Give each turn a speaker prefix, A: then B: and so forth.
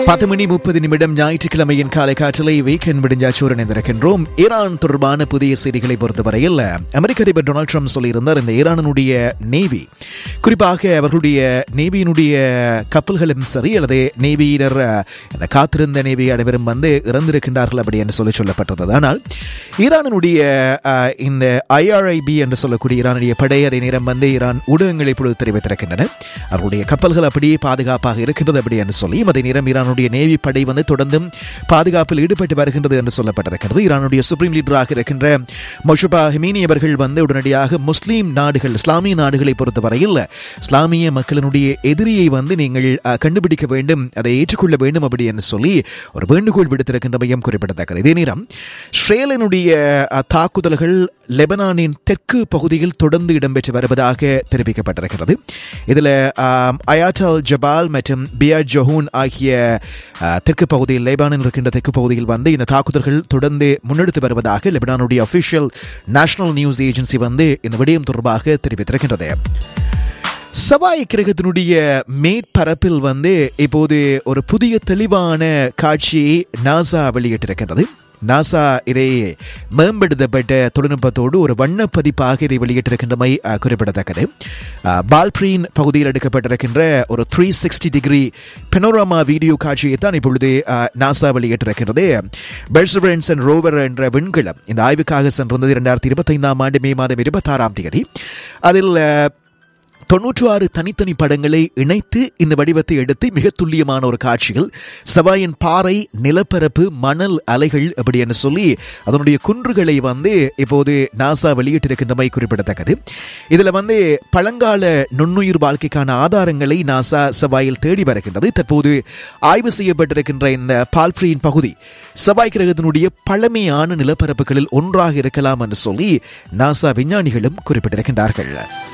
A: பத்து மணி முப்பது நிமிடம் ஞாயிற்றுக்கிழமையின் காலை காற்றலை வீக்கெண்ட் விடிஞ்சாச்சோர் இணைந்திருக்கின்றோம் ஈரான் தொடர்பான புதிய செய்திகளை பொறுத்தவரையில் அமெரிக்க அதிபர் டொனால்ட் ட்ரம்ப் சொல்லியிருந்தார் இந்த ஈரானுடைய நேவி குறிப்பாக அவர்களுடைய நேவியினுடைய கப்பல்களும் சரி அல்லது நேவியினர் இந்த காத்திருந்த நேவி அனைவரும் வந்து இறந்திருக்கின்றார்கள் அப்படி என்று சொல்லி சொல்லப்பட்டது ஆனால் ஈரானினுடைய அஹ், இந்த ஐஆர்ஐபி என்று சொல்லக்கூடிய ஈரானுடைய படை அதே நேரம் வந்து ஈரான் ஊடகங்களை இப்பொழுது தெரிவித்திருக்கின்றன அவர்களுடைய கப்பல்கள் அப்படியே பாதுகாப்பாக இருக்கின்றது அப்படி என்று சொல்லி அதே நேரம் ஈரானுடைய நேவி படை வந்து தொடர்ந்தும் பாதுகாப்பில் ஈடுபட்டு வருகின்றது என்று சொல்லப்பட்டிருக்கிறது ஈரானுடைய சுப்ரீம் லீடராக இருக்கின்ற மொஷுபா ஹிமீனி அவர்கள் வந்து உடனடியாக முஸ்லீம் நாடுகள் இஸ்லாமிய நாடுகளை பொறுத்தவரையில் இஸ்லாமிய மக்களினுடைய எதிரியை வந்து நீங்கள் அஹ், கண்டுபிடிக்க வேண்டும் அதை ஏற்றுக்கொள்ள வேண்டும் அப்படி என்று சொல்லி ஒரு வேண்டுகோள் விடுத்திருக்கின்றமையும் குறிப்பிடத்தக்கது இதே நேரம் இஸ்ரேலினுடைய அஹ், தாக்குதல்கள் லெபனானின் தெற்கு பகுதியில் தொடர்ந்து இடம்பெற்று வருவதாக தெரிவிக்கப்பட்டிருக்கிறது இதில் அயாட்டல் ஜபால் மற்றும் பியா ஜொஹூன் ஆகிய அஹ், தெற்கு பகுதியில் லெபானில் இருக்கின்ற தெற்கு பகுதியில் வந்து இந்த தாக்குதல்கள் தொடர்ந்து முன்னெடுத்து வருவதாக லெபனானுடைய அபிஷியல் நேஷனல் நியூஸ் ஏஜென்சி வந்து இந்த விடயம் தொடர்பாக தெரிவித்திருக்கின்றது செவ்வாய் கிரகத்தினுடைய மேற்பரப்பில் வந்து இப்போது ஒரு புதிய தெளிவான காட்சியை நாசா வெளியிட்டிருக்கின்றது நாசா இதை மேம்படுத்தப்பட்ட தொழில்நுட்பத்தோடு ஒரு வண்ண பதிப்பாக இதை வெளியிட்டிருக்கின்றமை அஹ், குறிப்பிடத்தக்கது அஹ், பால்ப்ரீன் பகுதியில் எடுக்கப்பட்டிருக்கின்ற ஒரு three sixty degree panorama video காட்சியை தான் இப்பொழுது அஹ், நாசா வெளியிட்டிருக்கிறது பெர்சவரன்ஸ் அண்ட் ரோவர் என்ற விண்கலம் இந்த ஆய்வுக்காக சென்றிருந்தது இரண்டாயிரத்தி இருபத்தைந்தாம் ஆண்டு மே மாதம் இருபத்தாறாம் தேதி அதில் அஹ், தொன்னூற்று ஆறு தனித்தனி படங்களை இணைத்து இந்த வடிவத்தை எடுத்து மிக துல்லியமான ஒரு காட்சிகள் செவ்வாயின் பாறை நிலப்பரப்பு மணல் அலைகள் அப்படி என்று சொல்லி அதனுடைய குன்றுகளை வந்து இப்போது நாசா வெளியிட்டிருக்கின்றமை குறிப்பிடத்தக்கது இதுல வந்து பழங்கால நுண்ணுயிர் வாழ்க்கைக்கான ஆதாரங்களை நாசா செவ்வாயில் தேடி வருகின்றது தற்போது ஆய்வு செய்யப்பட்டிருக்கின்ற இந்த பால்ப்ரியின் பகுதி செவ்வாய் கிரகத்தினுடைய பழமையான நிலப்பரப்புகளில் ஒன்றாக இருக்கலாம் என்று சொல்லி நாசா விஞ்ஞானிகளும் குறிப்பிட்டிருக்கின்றார்கள்